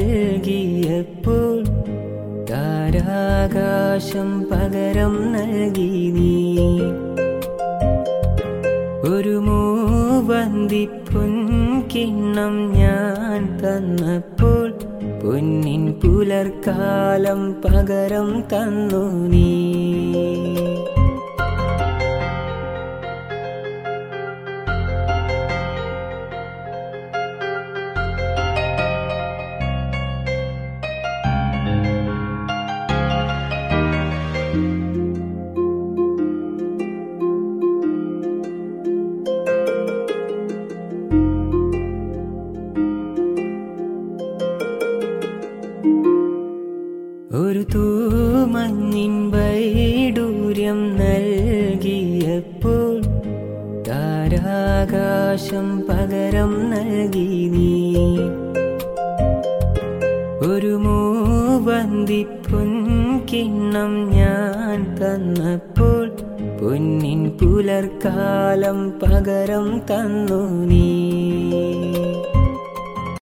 നൽകിയപ്പോൾ താരാകാശം പകരം നൽകി നീ ഒരു മൂവന്തി പൊൻകിണ്ണം ഞാൻ തന്നപ്പോൾ പൊന്നിൻ പുലർക്കാലം പകരം തന്നു നീ ഒരു തൂമഞ്ഞിൻ വൈഡൂര്യം നൽകിയപ്പോൾ താരാകാശം പകരം നൽകി നീ ഒരു മൂവന്തി പൊൻകിണ്ണം ഞാൻ തന്നപ്പോൾ പൊന്നിൻ പുലർക്കാലം പകരം തന്നു നീ